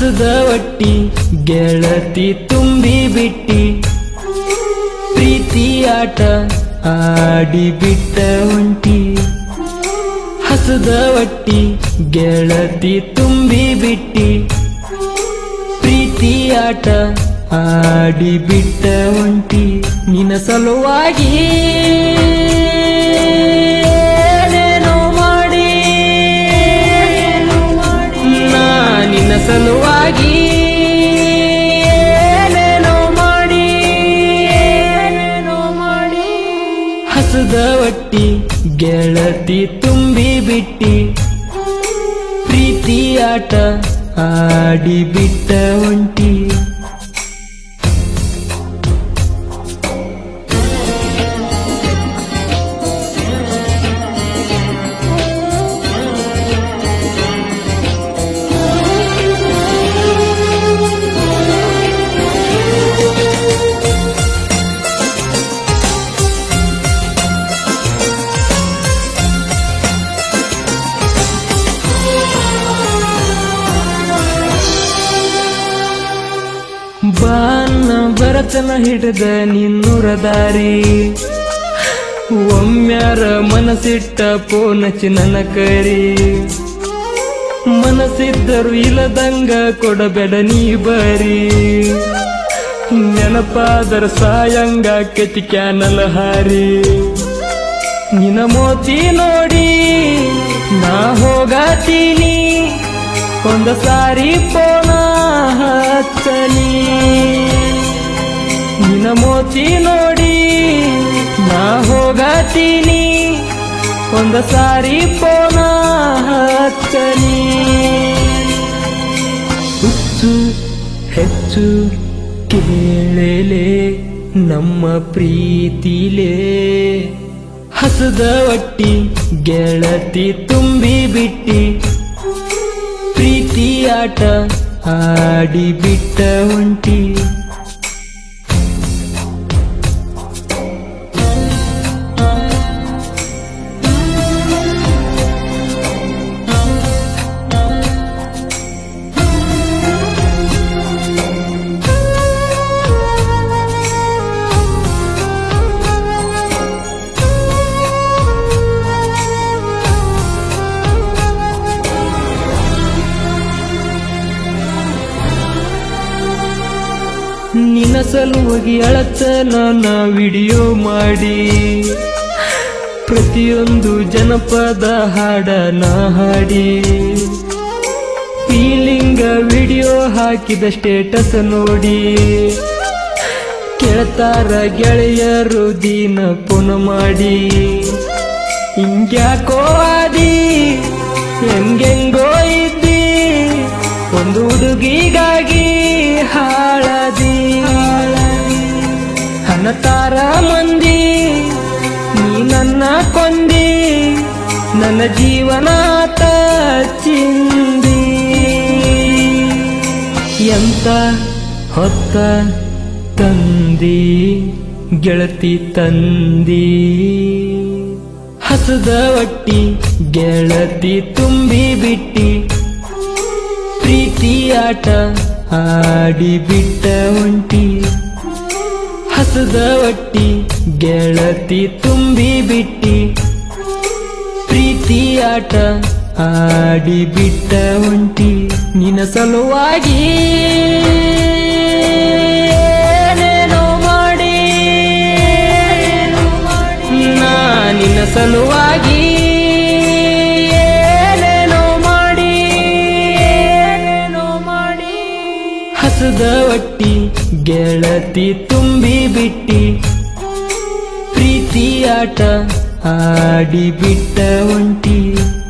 ಹಸದ ಒಟ್ಟಿ ಗೆಳತಿ ತುಂಬಿ ಬಿಟ್ಟಿ ಪ್ರೀತಿ ಆಟ ಆಡಿ ಬಿಟ್ಟ ಒಂಟಿ ಹಸದ ಒಟ್ಟಿ ಗೆಳತಿ ತುಂಬಿ ಬಿಟ್ಟಿ ಪ್ರೀತಿ ಆಟ ಆಡಿ ಬಿಟ್ಟ ಒಂಟಿ ನಿನ್ನ ಸಲುವಾಗಿ ಏನೇನೋ ಮಾಡಿ ನಾ ನಿನ್ನ ಸಲುವಾಗಿ ಏನೇನೋ ಮಾಡಿ ಏನೇನೋ ಮಾಡಿ ಹಸದ ಒಟ್ಟಿ ಗೆಳತಿ ತುಂಬಿ ಬಿಟ್ಟಿ ಪ್ರೀತಿ ಆಟ ಆಡಿ ಬಿಟ್ಟ ಒಂಟಿ ಬಾನ ಬರತನ ಹಿಡಿದ ನಿನ್ನೂರ ದಾರಿ ಒಮ್ಮ್ಯಾರ ಮನಸ್ಸಿಟ್ಟ ಪೋನಚಿ ನನ್ನ ಕರಿ ಮನಸ್ಸಿದ್ದರು ಇಲ್ಲದಂಗ ಕೊಡಬೇಡ ನೀ ಬರಿ ನೆನಪಾದರ ಸಾಯಂಗ ಕೆತಿ ಕ್ಯಾನಲ್ ಹಾರಿ ನಿನ ಮೋತಿ ನೋಡಿ ನಾ ಹೋಗತೀನಿ ಒಂದ ಸಾರಿ ಪೋನ ಹಚ್ಚಲಿ ನಿನ ಮೋತಿ ನೋಡಿ ನಾ ಹೋಗತೀನಿ ಒಂದ ಸಾರಿ ಪೋನ ಹಚ್ಚಲಿ ಹುಚ್ಚು ಹೆಚ್ಚು ಕೇಳಲೆ ನಮ್ಮ ಪ್ರೀತಿಲೇ ಹಸದ ಒಟ್ಟಿ ಗೆಳತಿ ತುಂಬಿ ಬಿಟ್ಟಿ ಪ್ರೀತಿ ಆಟ ಆಡಿ ಬಿಟ್ಟ ಒಂಟಿ ನಿನ್ನ ಸಲುವಾಗಿ ಅಳತ ನನ್ನ ವಿಡಿಯೋ ಮಾಡಿ ಪ್ರತಿಯೊಂದು ಜನಪದ ಹಾಡ ನಾ ಹಾಡಿ ಫೀಲಿಂಗ ವಿಡಿಯೋ ಹಾಕಿದ ಸ್ಟೇಟಸ್ ನೋಡಿ ಕೇಳ್ತಾರ ಗೆಳೆಯರು ದಿನ ಪುನ ಮಾಡಿ ಹಿಂಗ್ಯಾಕೋ ಆದಿ ಹೆಂಗೆಂಗೋ ಇದ್ದಿ ಒಂದು ಹುಡುಗಿಗಾಗಿ ಹಾಳದಿ ಹನತಾರ ಮಂದಿ ನೀ ನನ್ನ ಕೊಂದಿ ನನ್ನ ಜೀವನ ಚಿಂದಿ ಎಂತ ಹೊತ್ತ ತಂದಿ ಗೆಳತಿ ತಂದಿ ಹಸದ ಒಟ್ಟಿ ಗೆಳತಿ ತುಂಬಿ ಬಿಟ್ಟಿ ಪ್ರೀತಿ ಆಟ ಆಡಿ ಬಿಟ್ಟ ಒಂಟಿ ಹಸದ ಒಟ್ಟಿ ಗೆಳತಿ ತುಂಬಿ ಬಿಟ್ಟಿ ಪ್ರೀತಿ ಆಟ ಆಡಿ ಬಿಟ್ಟ ಒಂಟಿ ನಿನ್ನ ಸಲುವಾಗಿ ಏನೇನೋ ಮಾಡಿ ನಾ ನಿನ್ನ ಸಲುವಾಗಿ ಏನೇನೋ ಮಾಡಿ ಏನೇನೋ ಮಾಡಿ ಹಸದ ಒಟ್ಟಿ ಗೆಳತಿ ತುಂಬಿ ಬಿಟ್ಟಿ ಪ್ರೀತಿ ಆಟ ಆಡಿ ಬಿಟ್ಟ ಒಂಟಿ